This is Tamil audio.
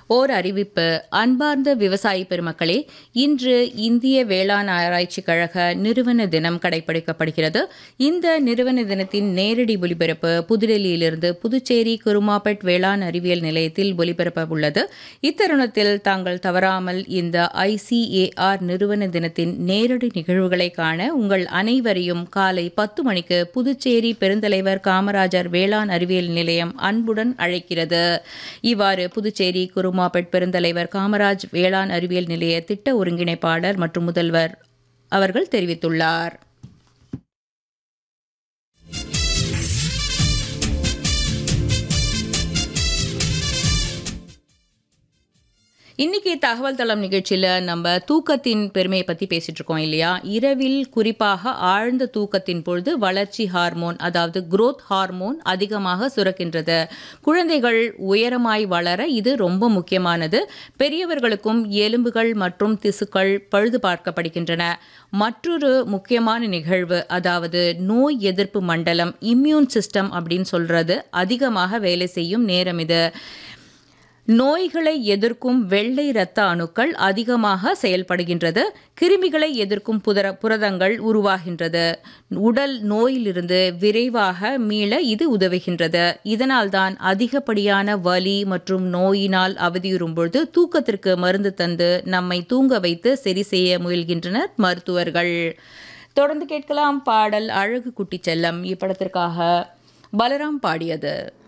ஓர் அறிவிப்பு அன்பார்ந்த விவசாயி பெருமக்களே இன்று இந்திய வேளாண் ஆராய்ச்சி கழக நிறுவன தினம் கடைபிடிக்கப்படுகிறது இந்த நிறுவன தினத்தின் நேரடி ஒலிபரப்பு புதுடெல்லியிலிருந்து புதுச்சேரி குருமாபட் வேளாண் அறிவியல் நிலையத்தில் ஒலிபரப்ப உள்ளது இத்தருணத்தில் தாங்கள் தவறாமல் இந்த ஐசிஏஆர் நிறுவன தினத்தின் நேரடி நிகழ்வுகளை காண உங்கள் அனைவரையும் காலை பத்து மணிக்கு புதுச்சேரி பெருந்தலைவர் காமராஜர் வேளாண் அறிவியல் நிலையம் அன்புடன் அழைக்கிறது இவ்வாறு புதுச்சேரி குருமாபெட் பெருந்தலைவர் காமராஜ் வேளாண் அறிவியல் நிலைய திட்ட ஒருங்கிணைப்பாளர் மற்றும் முதல்வர் அவர்கள் தெரிவித்துள்ளார் இன்னைக்கு தகவல் தளம் நிகழ்ச்சியில் நம்ம தூக்கத்தின் பெருமையை பற்றி பேசிட்டு இருக்கோம் இல்லையா இரவில் குறிப்பாக ஆழ்ந்த தூக்கத்தின் பொழுது வளர்ச்சி ஹார்மோன் அதாவது குரோத் ஹார்மோன் அதிகமாக சுரக்கின்றது குழந்தைகள் உயரமாய் வளர இது ரொம்ப முக்கியமானது பெரியவர்களுக்கும் எலும்புகள் மற்றும் திசுக்கள் பழுது பார்க்கப்படுகின்றன மற்றொரு முக்கியமான நிகழ்வு அதாவது நோய் எதிர்ப்பு மண்டலம் இம்யூன் சிஸ்டம் அப்படின்னு சொல்றது அதிகமாக வேலை செய்யும் நேரம் இது நோய்களை எதிர்க்கும் வெள்ளை இரத்த அணுக்கள் அதிகமாக செயல்படுகின்றது கிருமிகளை எதிர்க்கும் புதர புரதங்கள் உருவாகின்றது உடல் நோயிலிருந்து விரைவாக மீள இது உதவுகின்றது இதனால்தான் அதிகப்படியான வலி மற்றும் நோயினால் அவதியுறும் பொழுது தூக்கத்திற்கு மருந்து தந்து நம்மை தூங்க வைத்து சரி செய்ய முயல்கின்றனர் மருத்துவர்கள் தொடர்ந்து கேட்கலாம் பாடல் அழகு குட்டி செல்லம் இப்படத்திற்காக பலராம் பாடியது